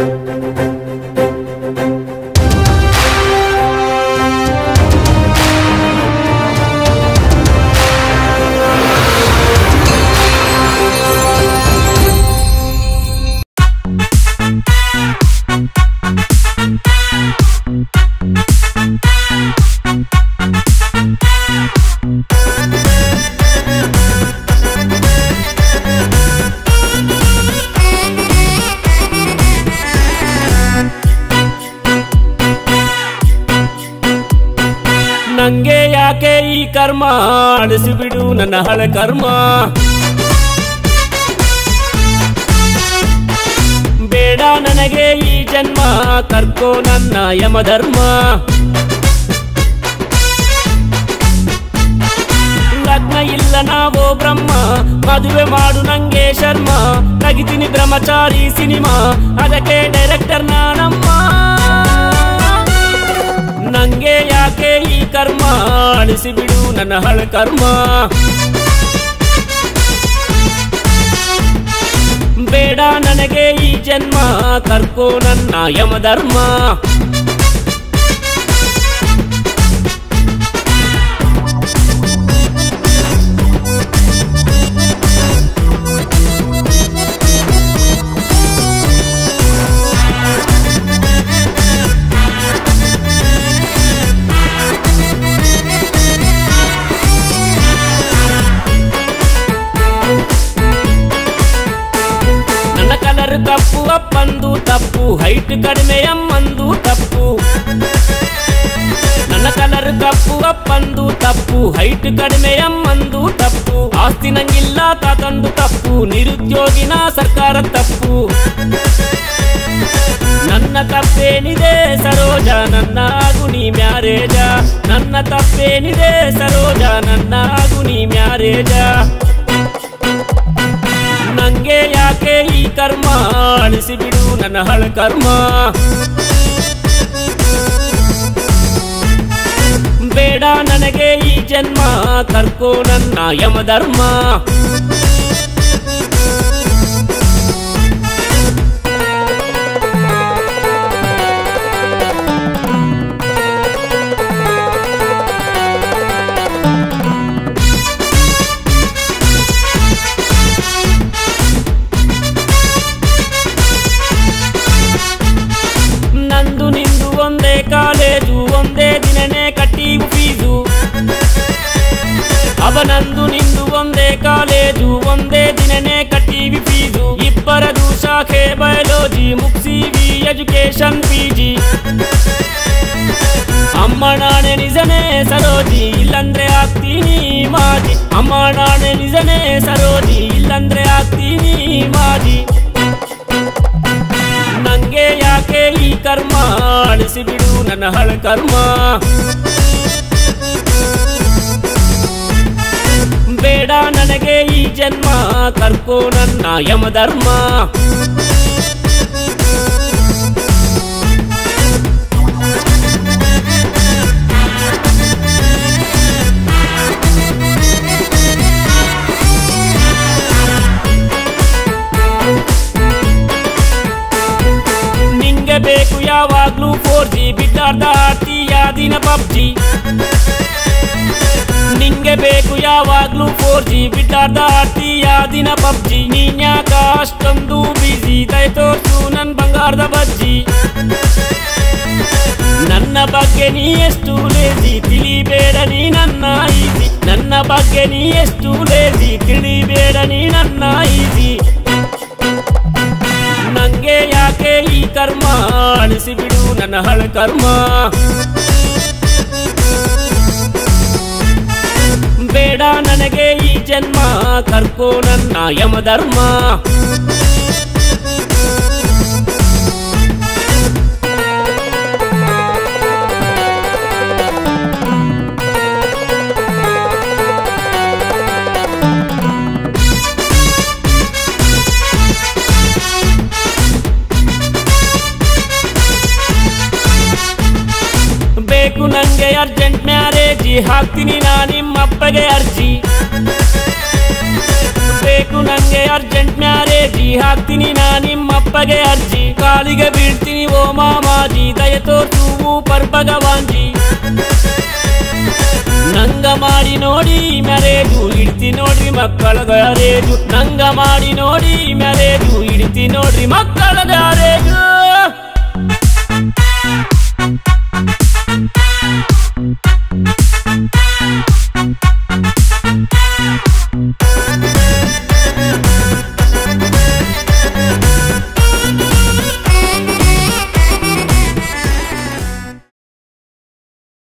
ನಂಗೆ ಯಾಕೆ ಈ ಕರ್ಮ ಅಳಿಸಿಬಿಡು ನನ್ನ ಹಳೆ ಕರ್ಮ ಬೇಡ ನನಗೆ ಈ ಜನ್ಮ ಕರ್ಕೋ ನನ್ನ ಯಮಧರ್ಮ ಲಗ್ನ ಇಲ್ಲ ನಾವೋ ಬ್ರಹ್ಮ ಮದುವೆ ಮಾಡು ನಂಗೆ ಶರ್ಮ ತೆಗಿತೀನಿ ಬ್ರಹ್ಮಚಾರಿ ಸಿನಿಮಾ ಅದಕ್ಕೆ ಡೈರೆಕ್ಟರ್ ನಾನಮ್ಮ ನಂಗೆ ಯಾಕೆ ಈ ಕರ್ಮ ಅಳಿಸಿಬಿಡು ನನ್ನ ಹಳೆ ಕರ್ಮ ಬೇಡ ನನಗೆ ಈ ಜನ್ಮ ಕರ್ಕೋ ನನ್ನ ಯಮಧರ್ಮ ನನ್ನ ಕಲರ್ ಕಪ್ಪು ಅಪ್ಪಂದು ತಪ್ಪು ಹೈಟ್ ಕಡಿಮೆ ಅಮ್ಮಂದು ತಪ್ಪು ನನ್ನ ಕಲರ್ ಕಪ್ಪು ಅಪ್ಪಂದು ತಪ್ಪು ಹೈಟ್ ಕಡಿಮೆ ಅಮ್ಮಂದು ತಪ್ಪು ಆಸ್ತಿ ನಂಗಿಲ್ಲ ತಾತಂದು ತಪ್ಪು ನಿರುದ್ಯೋಗಿನ ಸರ್ಕಾರ ತಪ್ಪು ನನ್ನ ತಪ್ಪೇನಿದೆ ಸರೋಜ ನನ್ನ ಗುಣಿ ಮ್ಯಾರೇಜ ನನ್ನ ತಪ್ಪೇನಿದೆ ಸರೋಜ ನನ್ನ ಗುಣಿ ಮ್ಯಾರೇಜ ನಂಗೆ ಯಾಕೆ ಈ ಕರ್ಮ ಅಳಿಸಿಬಿಡು ನನ್ನ ಹಳ ಕರ್ಮ ಬೇಡ ನನಗೆ ಈ ಜನ್ಮ ಕರ್ಕೋ ನನ್ನ ಯಮಧರ್ಮ ನಂದು ನಿಂದು ಒಂದೇ ಕಾಲೇಜು ಒಂದೇ ದಿನನೇ ಕಟ್ಟೀವು ಫೀಸು ಅವನಂದು ನಿಂದು ಒಂದೇ ಕಾಲೇಜು ಒಂದೇ ದಿನನೇ ಕಟ್ಟೀವಿ ಫೀಸು ಇಬ್ಬರದು ಶಾಖೆ ಬಯೋಲಜಿ ಮುಗ್ಸೀವಿ ಎಜುಕೇಶನ್ ಪಿ ಜಿ ಅಮ್ಮ ನಾಣೆ ನಿಜನೇ ಸರೋಜಿ ಇಲ್ಲಂದ್ರೆ ಆಗ್ತೀನಿ ಮಾಜಿ ಅಮ್ಮ ನಾಣೆ ನಿಜನೇ ಸರೋಜಿ ಇಲ್ಲಂದ್ರೆ ಆಗ್ತೀನಿ ಮಾಜಿ ನಂಗೆ ಯಾಕೆ ಈ ಕರ್ಮ ಅಳಿಸಿಬಿಡು ನನ್ನ ಹಳ ಕರ್ಮ ಬೇಡ ನನಗೆ ಈ ಜನ್ಮ ಕರ್ಕೋ ನನ್ನ ಯಮಧರ್ಮ ನಿಂಗೆ ಬೇಕು ಯಾವಾಗ್ಲೂ ಫೋರ್ ಜಿ ಬಿದ್ದಾಡ್ದ ಆಡ್ತೀಯ ದಿನ ಪಬ್ಜಿ ನಿಂಗೆ ಬೇಕು ಯಾವಾಗ್ಲೂ ಫೋರ್ ಜಿ ಬಿದ್ದಾಡ್ದ ಆಡ್ತೀಯ ದಿನ ಪಬ್ಜಿ ನೀನ್ಯಾಕ ಅಷ್ಟೊಂದು ಬಿಸಿ ದಯ ತೋರ್ಸು ನನ್ ಬಂಗಾರದ ಬಜ್ಜಿ ನನ್ನ ಬಗ್ಗೆ ನೀ ಎಷ್ಟು ಲೇಜಿ ತಿಳಿಬೇಡ ನೀ ನನ್ನ ಈಸಿ ನನ್ನ ಬಗ್ಗೆ ನೀ ಎಷ್ಟು ಲೇಜಿ ತಿಳಿಬೇಡ ನೀ ನನ್ನ ಈಸಿ ನಂಗೆ ಯಾಕೆ ಈ ಕರ್ಮ ಅಳಿಸಿಬಿಡು ನನ್ನ ಹಳ ಕರ್ಮ ಬೇಡ ನನಗೆ ಈ ಜನ್ಮ ಕರ್ಕೋ ನನ್ನ ಯಮಧರ್ಮ ಬೇಕು ನಂಗೆ ಅರ್ಜೆಂಟ್ ಮ್ಯಾರೇಜಿ ಹಾಕ್ತೀನಿ ನಾ ನಿಮ್ಮಪ್ಪಗೆ ಅರ್ಜಿ ಬೇಕು ನಂಗೆ ಅರ್ಜೆಂಟ್ ಅರ್ಜೆಂಟ್ ಮ್ಯಾರೇಜಿ ಹಾಕ್ತೀನಿ ನಾ ನಿಮ್ಮಪ್ಪಗೆ ಅರ್ಜಿ ಕಾಲಿಗೆ ಬೀಳ್ತೀನಿ ಓ ಮಾಮಾಜಿ ದಯ ತೋರ್ಸುವು ಪರ್ ಭಗವಾನ್ಜಿ ನಂಗ ಮಾಡಿ ನೋಡಿ ಮ್ಯಾರೇಜು ಇಡ್ತಿ ನೋಡ್ರಿ ಮಕ್ಕಳ ಗ್ಯಾರೇಜು ನಂಗ ಮಾಡಿ ನೋಡಿ ಮ್ಯಾರೇಜು ಇಡ್ತಿ ನೋಡ್ರಿ ಮಕ್ಕಳ ಗ್ಯಾರೇಜು